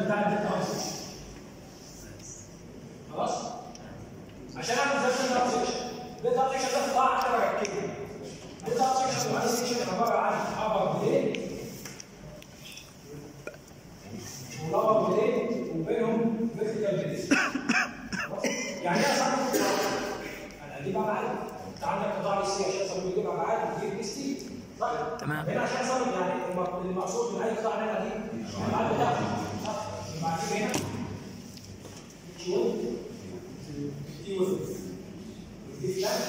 بتاع الداتا اوت خلاص عشان اعمل زي الداتا اوت الداتا اوت ده في قطاع انا بركبه الداتا اوت سيكشن والعين سيكشن عباره عن ابر بلين ولور بلين وبينهم فيرتيكال بلين يعني ايه صح انا اجيب ابعاد انت عندك قطاع السي عشان صار بيجيب ابعاد وتجيب اس تي صح تمام. هنا عشان صار يعني الم- المقصود من اي قطاع هنا دي الابعاد بتاعته صح يبقى هتجيب هنا تي 1 تي 1 دي فلاش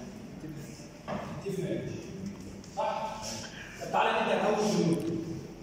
دي فلاش صح طب تعالى نبدا الاول بالنود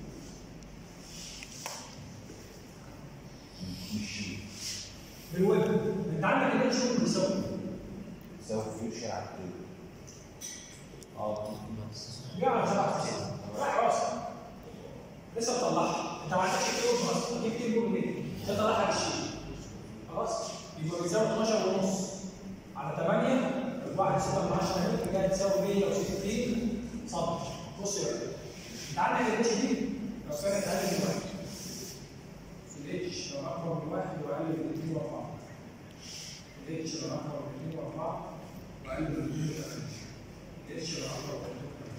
بالويب انت عندك اللي شو بيساوي سوي فيوشن على الكود اه بيعرف سبعة راح راسك لسه مطلعها انت ما عندكش كيلو اصلا جبت كيلو منين؟ ده طلعها بالشيء خلاص يبقى بيساوي 12 ونص على 8 1 6 من 10 متر جاي تساوي 160 سم بص يا ولد انت عندك الاتش دي لو كانت اقل من واحد الاتش لو اكبر من واحد واقل من 2 و4 الاتش لو اكبر من 2 و4 واقل من 2 و3 الاتش لو اكبر من 2 و3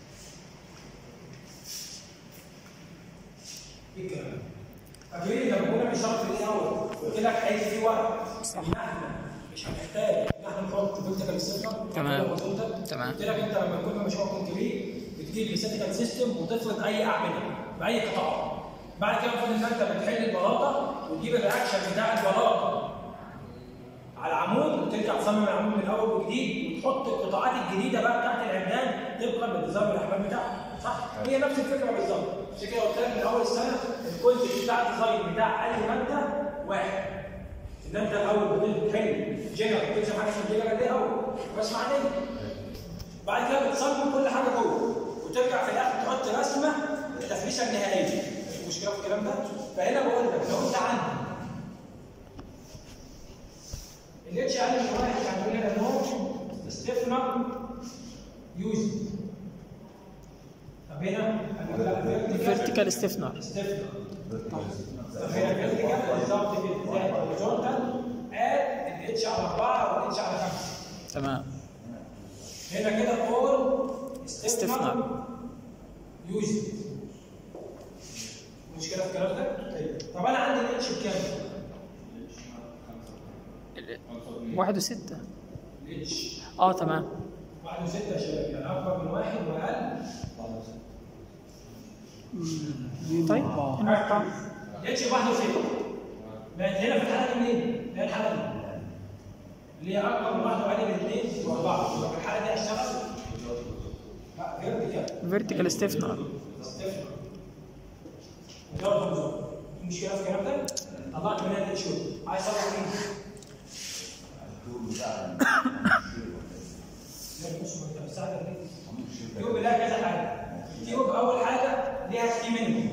ايه الكلام ده؟ فاكرين لما كنا بنشرح في الاول قلت لك هيجي في وقت ان احنا مش هنحتاج ان احنا نحط فيرتيكال سيستم تمام. تمام. قلت لك انت لما يكون مشروع كونكريت بتجيب فيزيكال سيستم وتفرض اي اعمده باي قطاع بعد كده المفروض ان انت بتحل البلاطه وتجيب الرياكشن بتاع البلاطه على العمود وترجع تصمم العمود من الاول وجديد وتحط القطاعات الجديده بقى بتاعت العمدان طبقا للنظام الاحمال بتاعها صح؟ هي نفس الفكره بالظبط عشان كده قلت لك من اول السنه الكونسيبت بتاع الديزاين بتاع اي ماده واحد ان انت الاول بتحل جنرال بتكتب حاجه اسمها جنرال دي اول بس بعدين بعد كده بتصمم كل حاجه جوه وترجع في الاخر تحط رسمه التفريشه النهائيه في مشكله في الكلام ده فهنا بقول لك لو انت عندك الاتش اقل من واحد هنقول هنا نو ستيفنر يوز طب هنا هنقول لك فيرتيكال ستيفنر ستيفنر طب هنا فيرتيكال بالظبط كده زائد هوريزونتال اد الاتش على 4 والاتش على 5 تمام هنا كده اول ستيفنر. ستيفنر يوز مشكله في الكلام ده؟ طيب طب انا عندي الاتش بكام؟ واحد وستة الاتش اه تمام واحد وستة يا شباب يعني أكبر من واحد وأقل طيب هنا اتش بواحد وستة بقت هنا في الحالة دي منين؟ اللي هي الحالة دي اللي هي أكبر من واحد وأقل من اثنين وأربعة يبقى في الحالة دي هشتغل لا غير كده فيرتيكال ستيفنر استفنى وده الهوريزونتال في مشكلة في الكلام ده؟ طلعت منها الاتش عايز أطلع مين؟ الدور بتاع لا بص ما انت بتساعدك ليه؟ التيوب لها كذا حاجه التيوب اول حاجه ليها تي مينيموم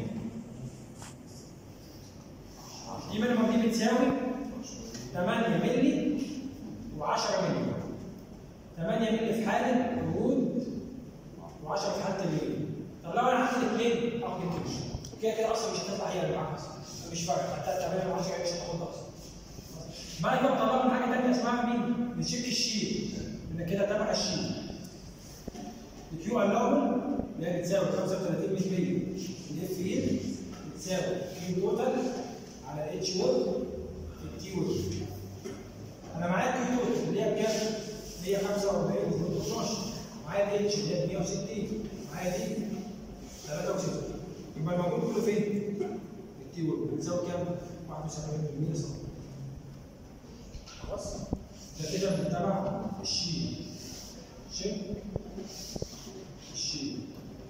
تي مينيموم دي بتساوي 8 مللي و10 مللي 8 مللي في حاله الوجود و10 في حاله الليل طب لو انا هاخد اثنين اخد اثنين كده كده اصلا مش هتطلع هي بالعكس مش فارق حتى 8 و10 مش هتاخدها اصلا بعد كده طلعنا من حاجه ثانيه اسمها مين؟ بتشيك الشيل انك كده تابع الشيل الكيو الاول اللي هي بتساوي 35 مللي الاف اي بتساوي كيو توتال على اتش وول في التي وول انا معايا الكيو توتال اللي هي بكام؟ اللي هي 45 و 12 معايا الاتش اللي هي 160 معايا دي 63 يبقى الموجود كله فين؟ في التي وول بتساوي كام؟ 71 سم خلاص ده كده بنتبع الشيل شيل الشيل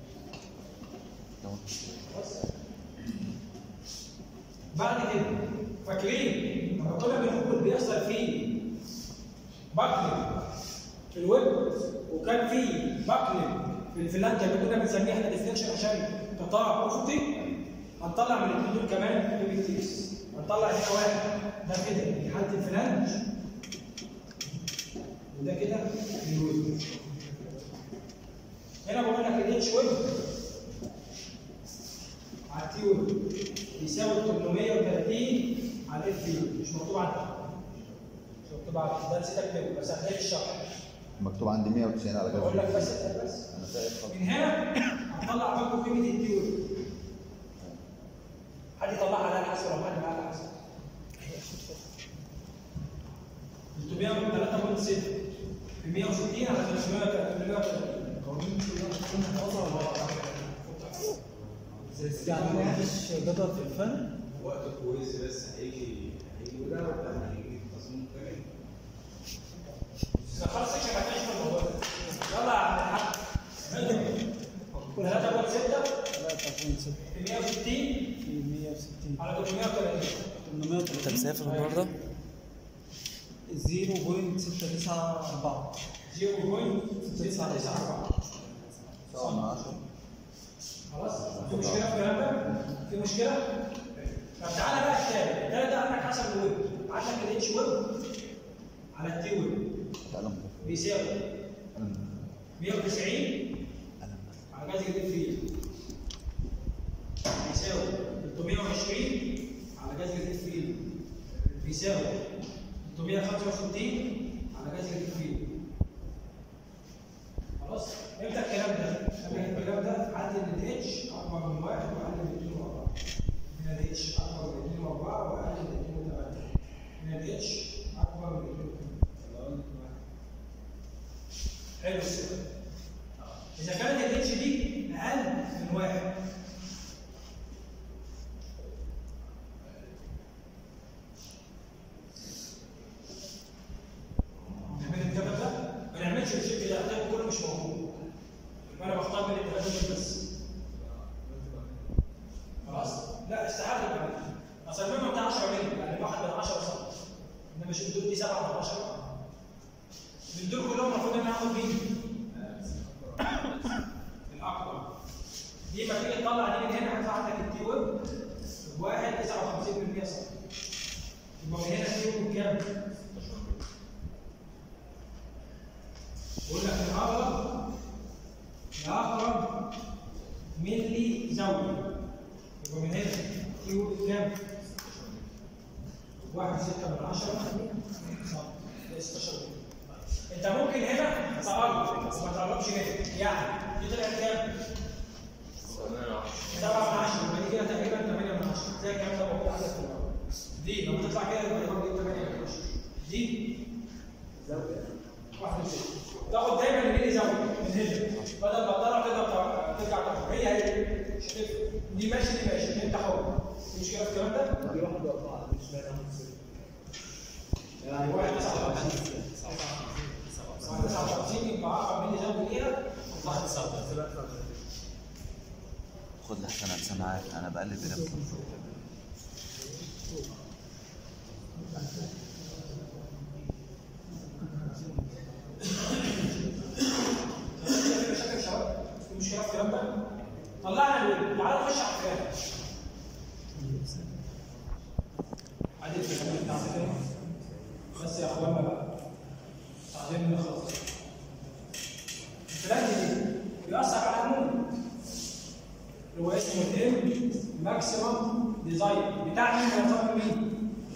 خلاص بعد كده فاكرين لما كنا بنقول بيحصل فيه باكلينج في الويب وكان في باكلينج في الفلانجه اللي كنا بنسميها احنا ديفليكشن عشان قطاع افقي هنطلع من الاثنين دول كمان بي بي تيس هنطلع هنا واحد ده كده في حاله الفلانج وده كده الويب هنا بقول لك الاتش ويب على التي ويب يساوي 830 على اف في مش مكتوب عندك مش مكتوب عندك ده نسيت اكتبه بس هتلاقي في الشرح مكتوب عندي 190 على بقول لك جنب بس بس انا سايب خط من هنا هطلع منكم قيمه التيوري حد يطلعها على الحسب ولا حد معاه على الحسب 303.6 في 160 على 330 يعني ما فيش جدول في الفن وقت كويس بس هيجي هيجي وده ولا هيجي تصميم تاني خلاص يا شباب هتعيش في الموضوع ده يلا يا عم الحاج 3.6 3.6 في 160 في 160 على 330 830 انت مسافر النهارده؟ 0.694 0.694 سواء من 10 خلاص في مشكله في الكلام ده؟ في مشكله؟ طب تعالى بقى التاني ده ده عندك حسب الويب عندك الاتش ويب على التي ويب قلم بيساوي قلم 190 قلم على جذر الفيل بيساوي 320 على جذر الفيل بيساوي 365 على جذر الفيل خلاص امتى الكلام ده؟ لما الكلام ده عدد الاتش اكبر من واحد واقل من 2 و4 هنا الاتش اكبر من 2 و4 واقل من 2 و8 هنا الاتش اكبر من 2 و8 حلو السؤال إذا كانت الاتش دي أقل من واحد نعمل الجبل ده ما نعملش الشيء ده ده كله مش موجود يبقى أنا بختار من الثلاثة دول بس خلاص؟ لا استحاله كمان أصل المهم بتاع 10 مللي يعني واحد من 10 سم إنما مش الدول دي 7 من 10 من دول كلهم المفروض إن أنا آخد مين؟ الاكبر دي ما تيجي تطلع دي من هنا هيطلع عندك التي ويب بواحد 59% صح يبقى من هنا التي ويب بكام؟ بقول لك الاقرب الاقرب ملي زاويه يبقى من هنا التي ويب بكام؟ واحد ستة من عشرة صح ده 16 انت ممكن هنا تقرب بس ما تقربش هنا يعني دي طلعت كام؟ 7 من 10 يبقى دي كده تقريبا 8 من 10 زي الكلام ده موجود عندك في الأول. دي لما تطلع كده يبقى دي برضه 8 من 10 دي واحد وستة. تاخد دايما الميلي زاويه من هنا بدل ما تطلع تقدر ترجع تاخد هي هي مش هتفرق دي ماشي دي ماشي انت حر في مشكله في الكلام ده؟ دي واحد واربعه مش معنى يعني واحد 59 واحد 59 يبقى اقرب ميلي زاويه ليها واحد 59 خد لحسن انا معاك انا بقلب هنا في في مشاكل يا شباب في مشكله في الكلام ده طلعنا الويب تعالى نخش على الفئات عدد الكلام بتاع كده بس يا اخوانا بقى عايزين نخلص الفئات دي بيأثر على النون اللي هو اسمه الام ماكسيمم ديزاين بتاع مين بيعتبر مين؟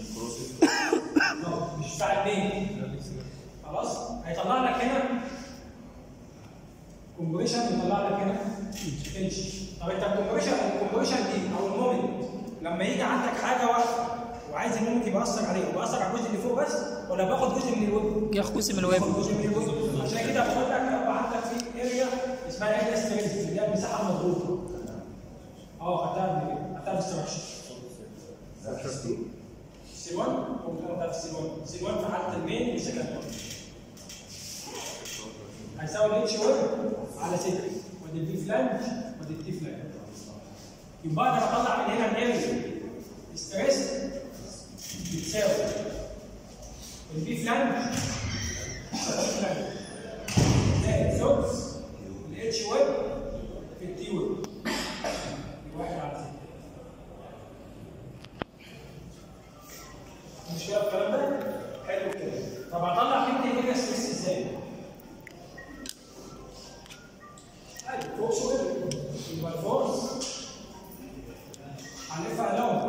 لا، مش بتاع المين خلاص هيطلع لك هنا كومبريشن يطلع لك هنا انش طب انت الكومبريشن الكومبريشن دي او المومنت لما يجي عندك حاجه واقفه وعايز المومنت يبقى اثر عليه وبأثر على الجزء اللي فوق بس ولا باخد جزء من الويب؟ ياخد جزء من الويب باخد جزء من الويب عشان كده بقول لك يبقى عندك في اريا اسمها اريا ستريس اللي هي المساحه المضغوطه اه خدتها قبل كده خدتها في السبكشن سي 1 ممكن خدتها في سي 1 سي 1 في حاله المين والسكند 1 هيساوي الاتش ويب على 6 ودي البي فلانج ودي التي فلانج يبقى اقدر اطلع من هنا الاريا ستريس بتساوي البي فلانج البي فلانج زائد ثلث الاتش ويب في التي ويب واحد على ستة مشكلة في الكلام ده؟ حلو كده طب هطلع قيمة الاريا ستريس ازاي؟ عادي فوق شوية يبقى الفورس هنرفع لون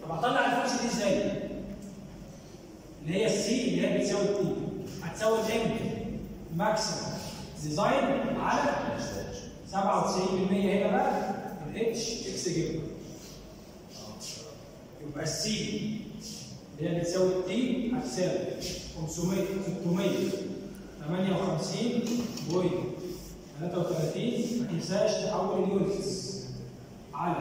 طب هطلع الفورس دي ازاي؟ اللي هي السي اللي هي بتساوي التي هتساوي الام ماكسيمم ديزاين على 97% هنا بقى الاتش اكس جيم يبقى السي اللي هي بتساوي التي هتساوي 500 658 بوينت 33 ما تنساش تحول اليونتس على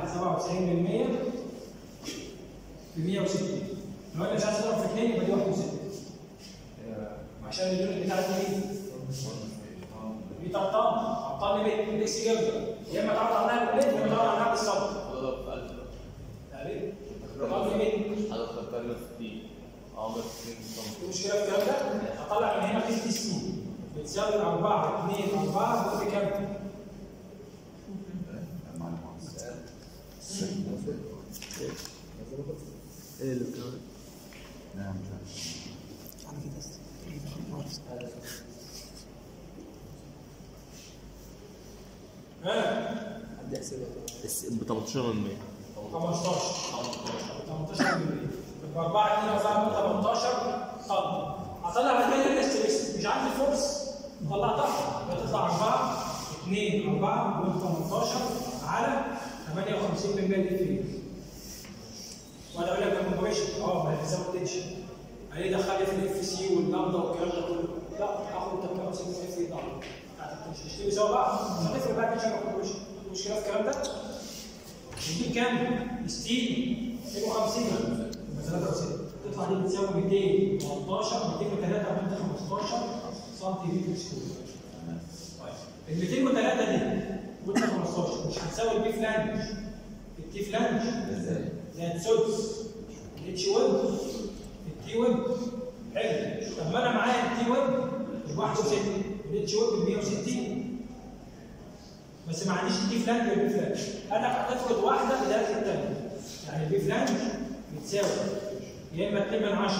97% في 160 لو انت مش عايز تضرب في 2 يبقى دي 61 عشان اليونت بتاعت مين؟ دي تبطل ابطال بيت الاكس جيم يا اما تعرض عنها بالليل يا اما تعرض عنها بالصبر هضرب في 1000 تقريبا ابطال بيت هضرب في 1000 في عمر 2 في مشكله في الكلام ده هطلع من هنا 50 سي بتساوي 4 2 4 في كام؟ نعم ها ب 18 من 100 15 18 يبقى 4 2 4 18 طب هطلع بعد كده الاستريس مش عندي الفورس طلعتها يبقى تطلع 4 2 4 و 18 على 58 من ملي فيه وانا اقول لك الكومبريشن اه ما هي حساب التنشن هي دخل لي في الاف سي واللامدا والكلام ده كله لا هاخد 58 من اف طبعا بتاعت التنشن اشتري سوا بقى مش هتفرق بقى تنشن والكومبريشن المشكله في الكلام ده ودي كام؟ ستيل 52 يبقى 63 تطلع دي بتساوي 213 203 215 سنتيمتر سكوير طيب ال 203 دي وانت 15 مش هتساوي البي فلانج التي فلانج ازاي؟ زائد سدس الاتش ويب التي ويب حلو طب ما انا معايا التي ويب ب 61 والاتش ويب ب 160 بس ما عنديش التي فلانج والبي فلانج انا هتفرض واحده بدايه الثانيه يعني البي فلانج بتساوي يا اما 2 من 10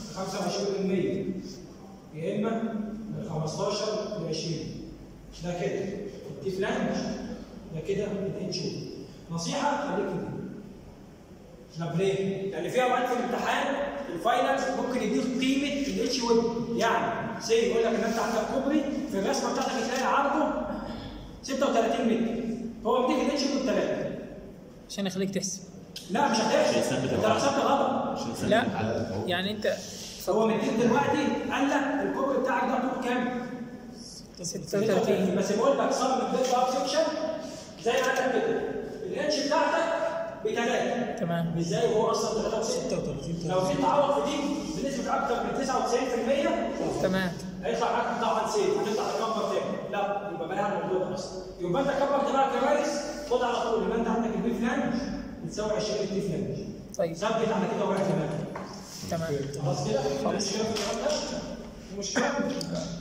25% يا اما من 15 ل 20 ده كده التي فلانج ده كده الاتش ويب نصيحه خليك كده طب ليه؟ لان في اوقات في الامتحان الفاينلز ممكن يديك قيمه الاتش ويب يعني سي يقول لك ان انت عندك كوبري في الرسمه بتاعتك تلاقي عرضه 36 متر هو مديك الاتش ويب 3 عشان يخليك تحسب لا مش عشان هتحسب يثبت انت العرض. حسبت غلط عشان يثبت لا العدد. يعني انت هو مديك دلوقتي قال لك الكوبري بتاعك ده طوله كام؟ 36 بس بقول لك صار من بيت اب سكشن زي ما قال لك كده الاتش بتاعتك بثلاثه تمام مش زي وهو اصلا 63 36 لو جيت تعوض في دي بنسبه اكثر من 99% تمام هيطلع معاك طبعا سيف هتطلع تكبر تاني لا يبقى بلاها الموضوع ده اصلا يبقى انت كبر دماغك كويس خد على طول يبقى انت عندك البي فلانج بتساوي 20 البي فلانج طيب ثبت على كده وراك دماغك تمام خلاص كده مشكله في الكلام ده مشكله حلو.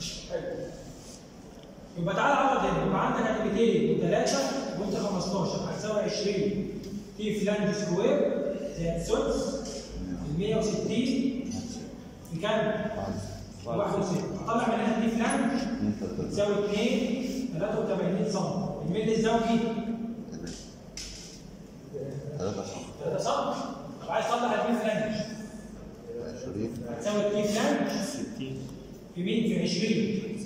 يبقى تعالى عوض هنا يبقى عندك ادي 203 وانت 15 هتساوي 20 في فلانج سكوير زائد سدس ال 160 في كام؟ 61 طلع من هنا دي فلانج تساوي 2 83 سم الميل الزوجي 3 صفر 3 سم طب عايز تطلع البي فلانج 20 هتساوي البي فلانج 60 في مين؟ في 20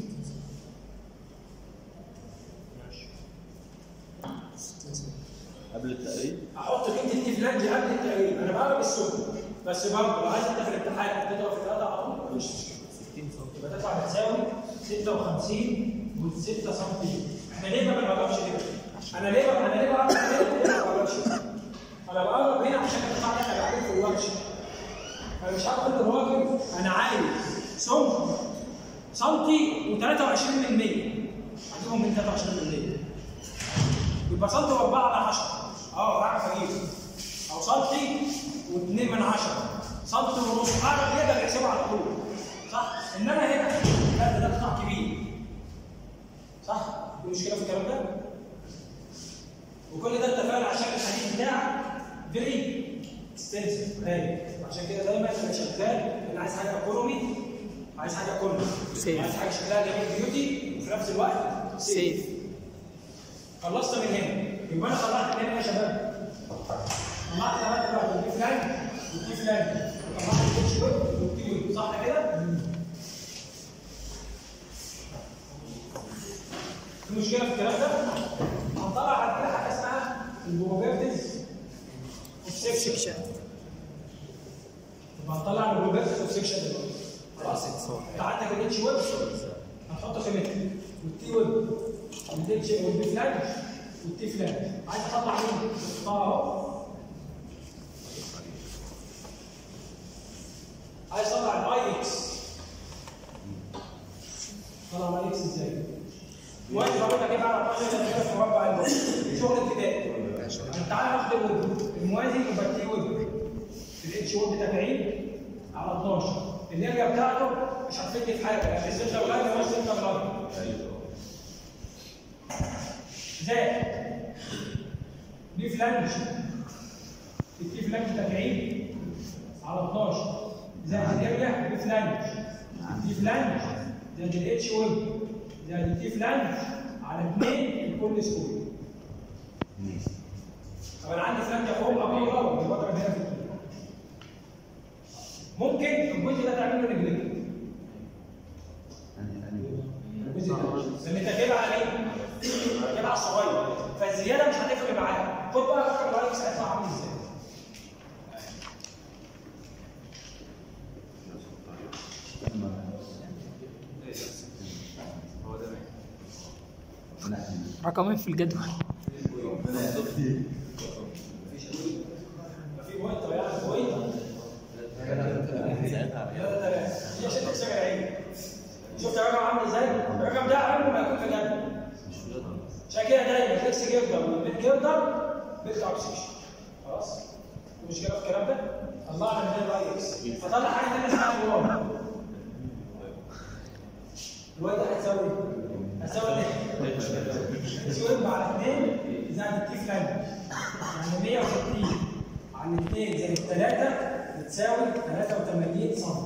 قبل التقريب احط قيمه التي فلانج قبل التقريب انا بقرب السوق بس برضه لو عايز انت في الامتحان تضرب في ثلاثه على طول مش مشكله 60 سم يبقى تطلع بتساوي 56 و 6 سم احنا ليه ما بنقربش كده؟ انا ليه انا ليه بقرب كده؟ ليه ما بقربش انا بقرب هنا عشان تطلع لك بعدين في الورشه انا مش هاخد الراجل انا عايز سمك سنتي و23 من 100 هجيبهم من 23 من 100 يبقى سنتي و4 على 10 اه اعرف اجيبه او سنتي و2 من 10 سنتي ونص اعرف يقدر يحسبها على طول صح انما هنا لا ده ده قطاع كبير صح في مشكله في الكلام ده وكل ده اتفقنا عشان الحديد بتاعك فيري اكستنسيف غالي عشان كده دايما انا شغال انا عايز حاجه ايكونومي عايز حاجه ايكونومي سيف. عايز حاجه شكلها جميل بيوتي وفي نفس الوقت سيف خلصت من هنا يبقى انا طلعت من هنا يا شباب طلعت لغايه دلوقتي البي فلان والتي فلان وطلعت الاتش ويب والتي ويب صح كده؟ في مشكله في الكلام ده؟ هنطلع بعد كده حاجه اسمها البروبابيلتيز اوف سيكشن سكشن طب هنطلع البروبابيلتيز اوف سيكشن دلوقتي خلاص؟ انت عندك الاتش ويب هتحط قيمتها والتي ويب والاتش والبي فلان والتي فلان عايز تطلع مين؟ تختار اهو عايز تطلع الاي اكس طلع الاي اكس ازاي؟ دلوقتي لو انت جايب على 12 كده في مربع الوقت شغل ابتدائي يعني تعالى ناخد الويب الموازي يبقى التي ويب الاتش ويب تابعين على 12 النرجه بتاعته مش هتفيدني في حاجه يعني السنتر لاين هو السنتر لاين زائد دي فلانج التي فلانج تابعين على 12 زائد الاريا دي فلانج التي فلانج زائد الاتش ويب زائد التي فلانج على 2 الكل سكوير طب انا عندي فلانج فوق ابي ورا الوضع هنا في الكل ممكن الجزء ده تعمل له نجلكت الجزء ده لان انت جايبها على ايه؟ جايبها على الصغير فالزياده مش هتفرق معاك خد بقى فكر رايك ساعتها عامل ازاي هو ده رقمين في الجدول في بوينت يعني بوينت دي عشان تكسب العين شفت الرقم عامل ازاي؟ الرقم ده عمره ما يكون في جدول عشان كده دايما الاكس جيردر والميد جيردر بيطلع اوكسيشن خلاص؟ في مشكله في الكلام ده؟ طلعنا من هنا الاي اكس فطلع حاجه ثانيه اسمها الواي الواي ده هتساوي ايه؟ هتساوي ايه؟ تساوي على 2 زائد التي فلان يعني 160 على 2 زائد 3 بتساوي 83 سم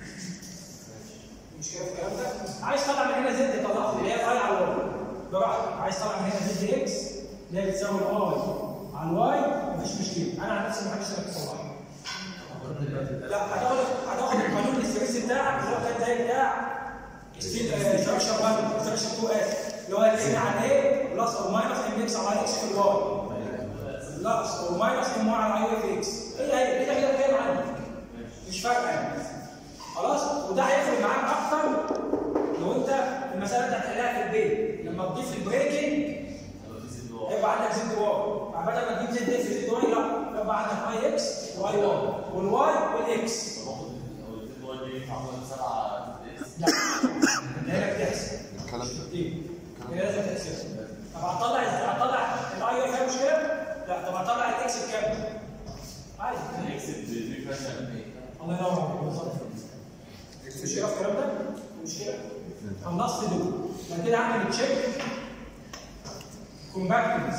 مشكله في الكلام ده عايز طبعا من هنا زد طلعت اللي هي الاي على الواي براحتك عايز طبعا من هنا زد اكس اللي هي بتساوي الاي على الواي مفيش مشكله انا عن نفسي ما بحبش انك تصلحها لا هتاخد هتاخد القانون الاستريس بتاعك اللي هو كان زي بتاع ستراكشر 1 ستراكشر 2 اس اللي هو ال على ايه بلس او ماينس ام اكس على اكس في الواي بلس او ماينس ام واي على اي في اكس هي هي كده كده فاهم عندك مش فارقه يعني خلاص وده هيفرق معاك اكتر لو انت المساله انت هتحلها في البيت لما تضيف البريكنج هيبقى عندك زد واي فبدل ما تجيب زد اكس زد واي لا يبقى عندك اي اكس واي واي والواي والاكس لا ده هنا بتحسب الكلام ده دي هي لازم تحسب طب هطلع ازاي هطلع الاي فيها مشكله لا طب هطلع الاكس بكام عادي الله ينور عليك بالظبط مشكله في الكلام ده مشكله خلصت دول بعد كده اعمل تشيك كومباكتنس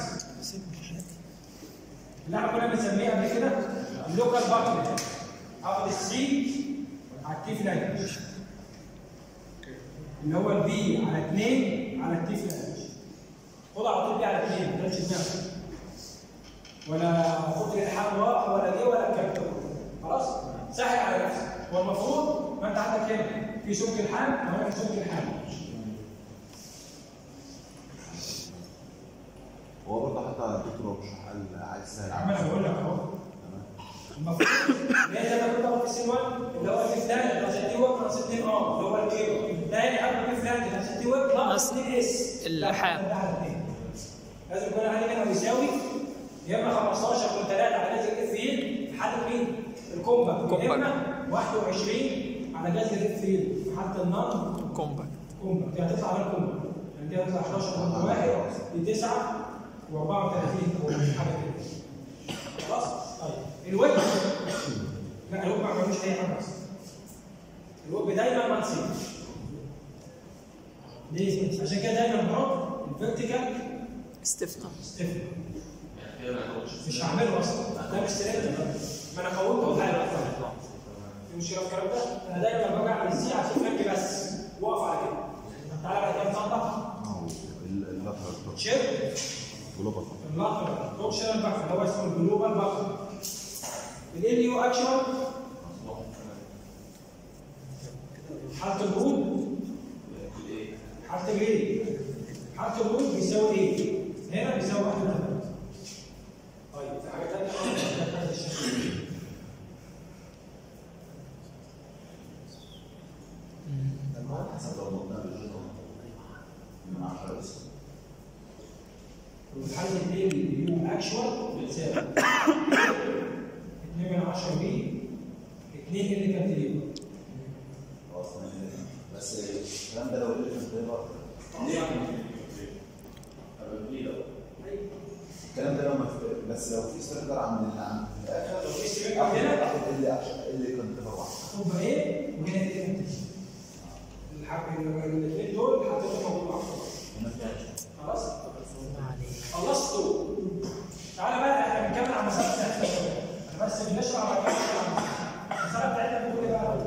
اللي احنا كنا بنسميه قبل كده اللوكال باكلت اخد السي على التي فلانج اللي هو البي على 2 على التي فلانج خد على طول بي على 2 ما تقولش دماغك ولا خد الحال راح ولا جه ولا الكلام ده كله. خلاص سهل على نفسك هو المفروض ما انت عندك هنا في سمك الحال وهنا في سمك الحال هو برضه حتى الدكتور مش قال عايز يا سهل عم انا بقول لك اهو المفروض اللي هي زي ما كنت بقول في السي 1 اللي هو في فلان ناقص التي ويب ناقص 2 اه اللي هو الكيلو ده هنا قبل في فلان ناقص التي ويب ناقص 2 اس اللحام. لا، ده على اتنين. لازم يكون عندي هنا بيساوي يا اما 15 من 3 على جذر الاف في حاله مين؟ الكومبا يا كومبا. اما 21 على جذر الاف في حاله النون كومباكت كومبا دي هتطلع على الكومبا يعني دي هتطلع 11 من 1 ل 9 و34 حاجه كده خلاص طيب الويب لا الويب ما عملوش اي حاجه اصلا الويب دايما منسي ليه؟ عشان كده دايما بحط الفيرتيكال استفنى ستيفن مش هعمله اصلا ده مش سلندر ما انا قومته حاجه في مشكله في الكلام ده انا دايما لما باجي اعمل سي هشوف فرق بس واقف على كده تعالى بعد كده نصلح اللاترال شيب جلوبال اللاترال توكشنال باك اللي هو اسمه الجلوبال باك ال يو اكشوال حالة البرود حالة الايه؟ حالة البرود بيساوي ايه؟ هنا بيساوي واحد من ثلاثة. طيب في حاجة تانية هذا الشكل حسب لو نطنا بالجزء من 10 بس وفي حالة الايه اليو اكشوال بتساوي 2 من 10 بي 2 اللي كانت اليو خلاص تمام. بس الكلام ده لو قلت في الفيبر الكلام ده لو ما في بس لو في سرندر عند عند في الاخر لو في سرندر هنا؟ اخد اللي عشان اللي كنت واحد تبقى ايه وهنا ايه كانت الحب الاثنين دول حطيتهم موجود مع بعض خلاص خلصتوا تعالى بقى احنا بنكمل على المسألة بتاعتنا انا بس بنشرح على المسألة بتاعتنا بتقول ايه بقى؟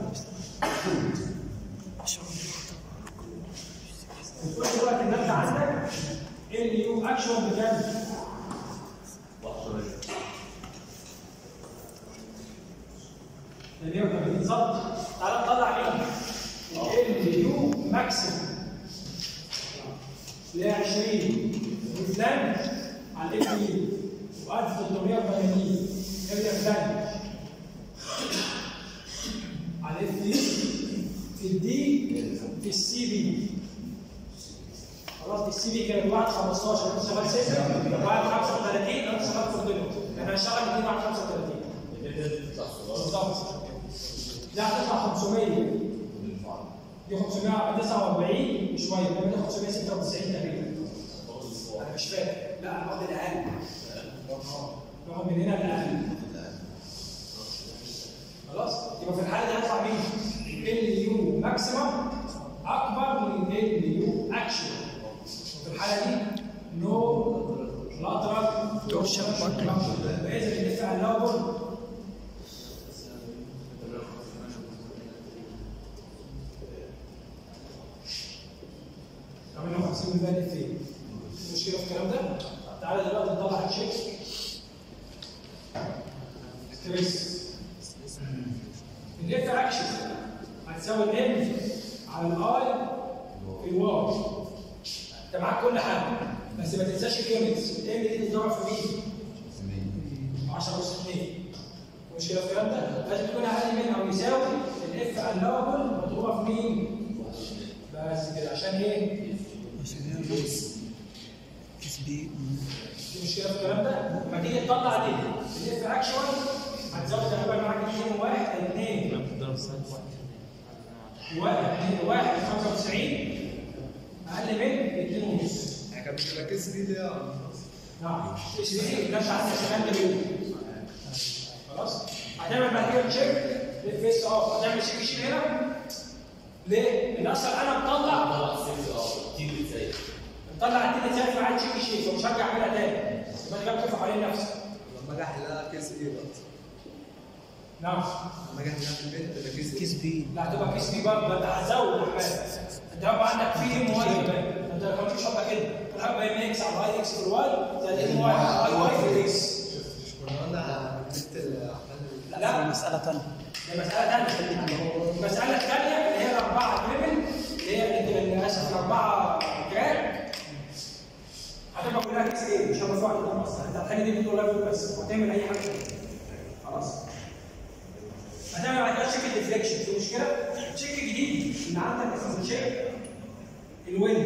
بتقول دلوقتي ان انت عندك اليو اكشن بكام؟ ده 180 بالظبط تعالى نطلع مين؟ اليو ماكسيمم ل 20 وفلان على الاف اي و 1380 ارجع فلان على الاف اي في الدي في السي بي خلاص السي بي كانت بعد 15 انت شغال 6 بعد 35 انت شغال في الضلع انا هشتغل دي بعد 35 بالظبط لا هتطلع 500 دي 549 وشويه ده 596 تقريبا انا مش فاكر لا انا واخد الاقل باخد من هنا الاقل خلاص يبقى في الحاله دي هيطلع مين؟ ال يو ماكسيمم اكبر من ال يو اكشن في الحاله دي نو لاترال دوشن باذن الدفاع الاول عملنا محسوب البالي فين؟ في مشكله في الكلام ده؟ تعالى دلوقتي نطلع تشيك ستريس الاف اكشن هتساوي الام على الاي في الواي انت معاك كل حاجه بس ما تنساش اليونتس الام دي تتضرب في مين؟ 10 اس 2 المشكله في الكلام ده لازم تكون اقل من او يساوي الاف الاول مضروبه في مين؟ بس كده عشان ايه؟ دي مشكله في الكلام ده لما تيجي تطلع دي الاف اكشوال هتزود تقريبا معاك 2 1 2 واحد اتنين- واحد 95 اقل من 2 ونص كانت بتركز دي دي نعم ايش دي ده عندك كمان مليون خلاص هتعمل بعد كده تشيك اف اس اه هتعمل تشيك شيل هنا ليه؟ لان اصلا انا مطلع مطلع التاني تاني معاه تشيك شيل فمش هرجع اعملها تاني يبقى انا جاي بكف عليه نفسي لما اجي احلها كيس ايه بقى؟ نعم لما اجي احلها في البيت تبقى كيس كيس بي لا هتبقى كيس بي برضه ده انت هتزود احمال انت هيبقى عندك فيه ام واي كمان انت لو كنت مش هبقى كده هتبقى ام اكس على اي اكس في الواي زائد ام واي على اي واي في الاكس كنا قلنا جبت الاحمال لا مسألة تانية دي مسألة ثانية. المسألة الثانية اللي هي الأربعة دريبل اللي هي اللي اللي آسف الأربعة تراك هتبقى كلها كيس إيه؟ مش هتبقى واحد قدام أصلا، أنت هتخلي دي بتقول ليفل بس وهتعمل أي حاجة تانية. خلاص؟ هتعمل بعد كده تشيك الديفليكشن في مشكلة؟ تشيك جديد اللي عندك اسمه تشيك الويند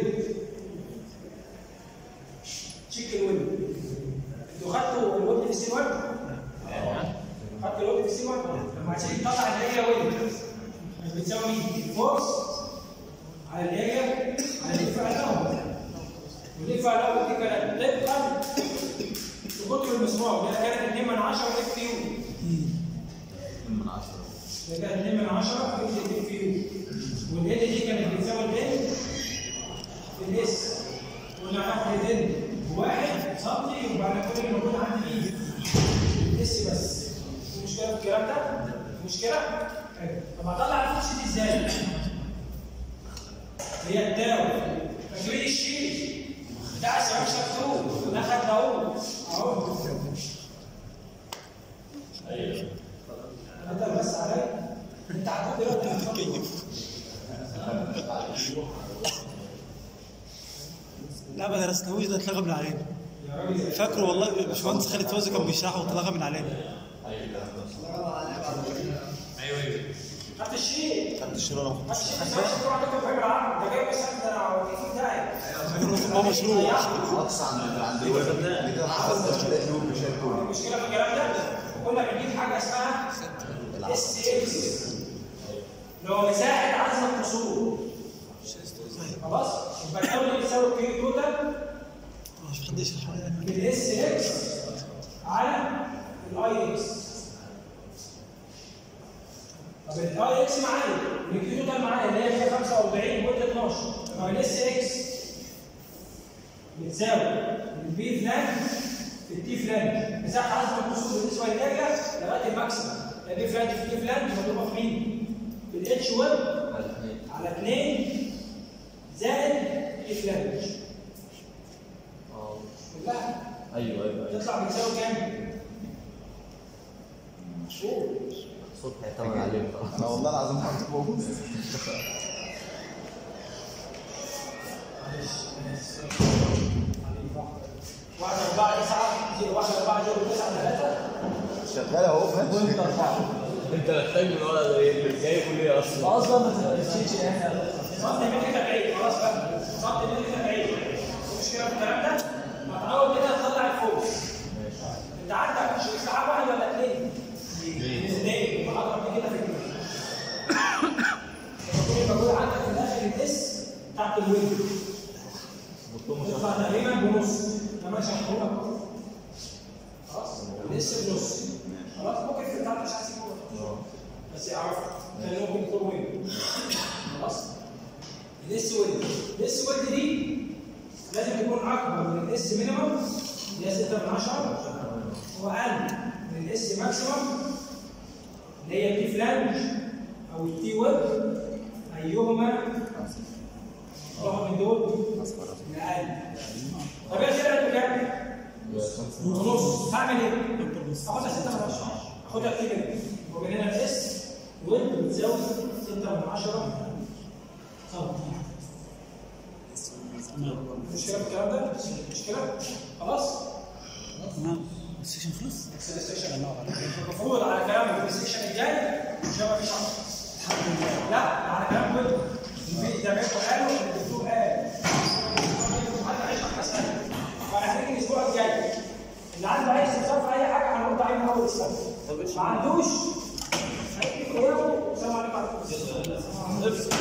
تشيك الويند انتوا خدتوا الويند في السي 1 خدت الوقت في السي 1 لما هتيجي تطلع الاريا ويت بتساوي مين؟ فورس على الاريا على الاف الاول والاف الاول دي كانت طبقا لقطر المسمار ده كانت 2 من 10 اف يو من 10 ده كانت 2 من 10 اف يو والال دي كانت بتساوي ال في الاس قلنا هناخد ال واحد سنتي يبقى انا كل اللي موجود عندي مين؟ الاس بس في مشكله في الكلام ده؟ في مشكله؟ حلو. طب هطلع الفلوس دي ازاي؟ هي التاو فاكرين الشيء بتاع الشباب شفتوه ده خد اهو اهو درسناهوش ده اتلغى من علينا يا راجل فاكره والله باشمهندس خالد فوزي كان بيشرحه واتلغى من علينا هات الشيء خدت الشيرة هات الشيء بس مش هتروح عندكم في العام ده جاي مثلا ده انا التليفون بتاعي هو مشروع اقصى عند عند دي كده حفظت تلاقي نور بشال كله المشكله في الكلام ده كنا بنجيب حاجه اسمها اس اكس اللي هو مساحه عزم القصور خلاص يبقى الدوري بيساوي كيو توتال مش حد يشرح لنا بالاس اكس على الاي اكس طب الاي اكس معايا الكيو توتال معايا اللي هي 145 مده 12 طب الاس اكس بتساوي البي فلان في التي فلان مساحه عزم القصور بالنسبه للنجله لغايه الماكسيمم البي فلان في التي فلان مضروبه في مين؟ في الاتش 1 على 2 زائد اي فلان كلها ايوه ايوه ايوه تطلع بتساوي كام؟ قول صوت هيعتمد عليك انا والله العظيم كنت موجود واحد أربعة تسعة زيرو واحد أربعة زيرو تسعة ثلاثة شغال اهو ماشي انت محتاج من ورا اللي جاي يقول ايه اصلا اصلا ما تمشيش يعني صد متر تبعيد خلاص بقى صد متر تبعيد المشكلة في الكلام ده هتحاول كده تطلع الفوق أنت عندك شريك سحاب واحد ولا اثنين؟ اثنين يبقى أضرب من كده في اثنين يبقى كل عندك في الآخر الاس تحت الويندو يطلع تقريبا بنص ده ماشي هنقول خلاص لسه بنص خلاص ممكن في البتاع مش عايز يقول بس اعرف خلينا ممكن يكون وين خلاص الاس ويند الاس ويند دي لازم يكون اكبر من الاس مينيمم اللي هي 6 من 10 واقل من الاس ماكسيمم اللي هي التي فلانج او التي ويب ايهما واحد من دول اقل طب يا شباب بكام؟ ونص هعمل ايه؟ هاخدها 6 من 10 هاخدها كتير كده ومن هنا الاس ويب بتساوي 6 من 10 سم مشكلة في الكلام ده؟ مشكلة؟ خلاص؟ تمام السيشن خلص بس السكشن المفروض على كلام في السكشن الجاي مش هيبقى في شرح الحمد لله لا على كلام كله البيت ده بياخد قالوا ان الدكتور قال حتى هيشرح مسألة فانا هنيجي الاسبوع الجاي اللي عنده عايز يتصرف في اي حاجه هنرد عليه من اول اسبوع ما عندوش هيجي في السلام عليكم ورحمه الله